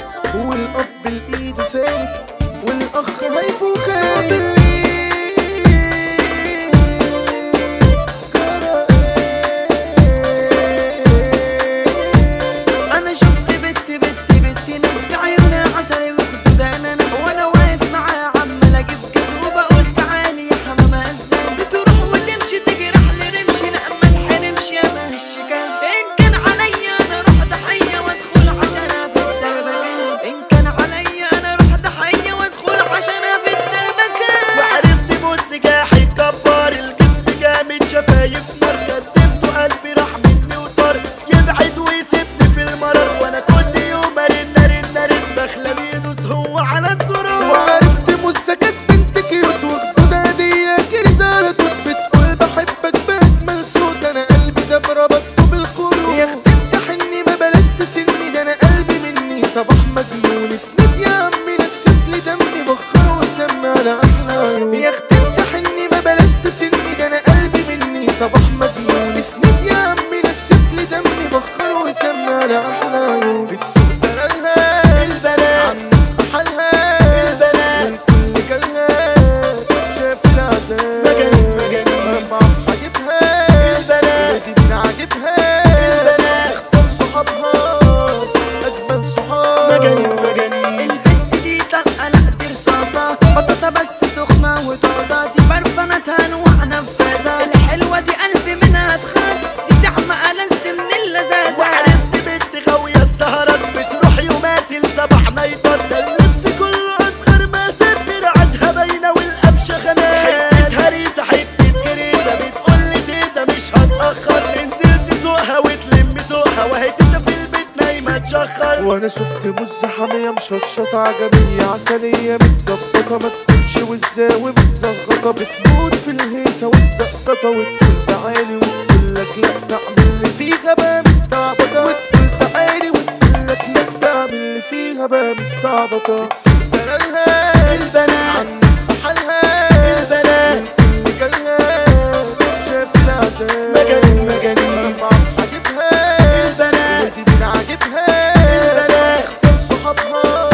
والاب الايد سايب والاخ هيفو خايب انا شفت بنت بنت بنت ناس بعيونها عسل وخدود انا ناس وانا واقف معاها عمال اجيب كاس وبقول تعالي يا حمامه ازاي تروح وتمشي تجرح لي رمشي لا ما تحرمش يا مهشكان ان كان عليا انا اروح ضحيه وادخل عشان في الدربكه ان كان عليا انا اروح ضحيه وادخل عشان في الدربكه وعرفت بص جاحي كبار الجسم جامد شفايف نار كدبته قلبي راح مني وطار يبعد ويسيبني في المرار وانا كل يوم ارن ارن ارن بخلى يدوس هو على الزرار وعرفت مسكت بنت كيوت وخدود هدية كريزة توت بتقول بحبك بأجمل صوت أنا قلبي ده بربطته بالخروج يا اختي امتحني ما بلاش تسني ده أنا قلبي مني صباح مجنون اسند يا عمي نشف لي دمي بخر وسمي على أحلى عيون يا اختي امتحني ما بلاش تسني ده أنا قلبي مني صباح مجنون اسند يا عمي نشف لي دمي بخر وسمي على أحلى عيون بتسوق دلالها البنات عالناس بحالها البنات من كل كلام شاف العذاب مجانين مجانين ما في حاجبها البنات ودي من عاجبها البنات اختار صحابها اجمل صحاب مجانين مجانين البنت دي طلقة لا دي رصاصة بطاطا بس سخنة وطازة دي برفانتها انواع نفاذة الحلوة دي قلبي منها اتخان دي تعمى ألذ من اللذاذة وعرفت بنت غاوية السهرات بتروح يومات لسبع نايتات ده اللبس كله أصغر ما ست رعتها باينة والقفشة خناق حتتها ريزة حتة كريزة بتقول لي تيزة مش هتأخر نزلت سوقها وتلم ذوقها وهي تبقى في البيت نايمة تشخر وانا شفت مزة حامية مشطشطة عجبية عسلية متظبطة ما تكونش والزاوي متزغطة بتموت في الهيصة والزقطة وتقول تعالي وتقول لك لا تعمل اللي فيها بقى مستعبطة وتقول تعالي وتقول لك لا تعمل اللي فيها بقى مستعبطة بتسيب دلالها البنات عالناس بحالها البنات من كل كلام شاف العذاب مجانين مجانين ما في حاجبها البنات ودي من عاجبها البنات اختار صحابها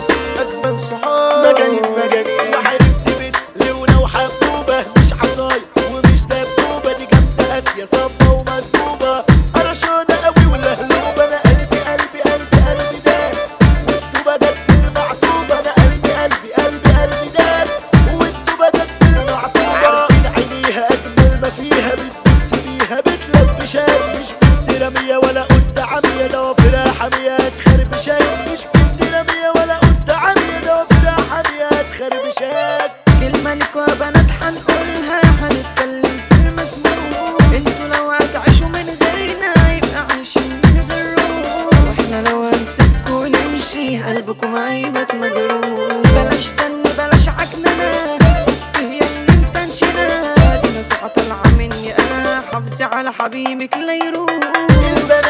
اجمل صحاب مجانين مجانين وعرفت بنت لونة وحبوبة مش عصاية ومش دبوبة دي جامدة قاسية صبة ومسبوبة قرشانة قوي والهلوبة أنا قلبي قلبي قلبي قلبي داب والطوبة جت في المعطوبة أنا قلبي قلبي قلبي قلبي داب والطوبة جت في المعطوبة عارفين عينيها أجمل ما فيها بتبص بيها بتلبشات مش بنت رمية ولا قد عمية ضوافرها حامية تخربشات مش بنت رمية ولا قد عمية ضوافرها حامية تخربشات كلمة لكوا بنات حنقولها هنتكلم في المسموع انتوا لو هتعيشوا من غيرنا يبقى عايشين من غير روح واحنا لو هنسيبكوا نمشي قلبكم هيبت مجروح بلاش زن بلاش عكننة فك هي اللي انت انشنا دي نصيحة طالعة مني انا حافظي على حبيبك لا يروح البنات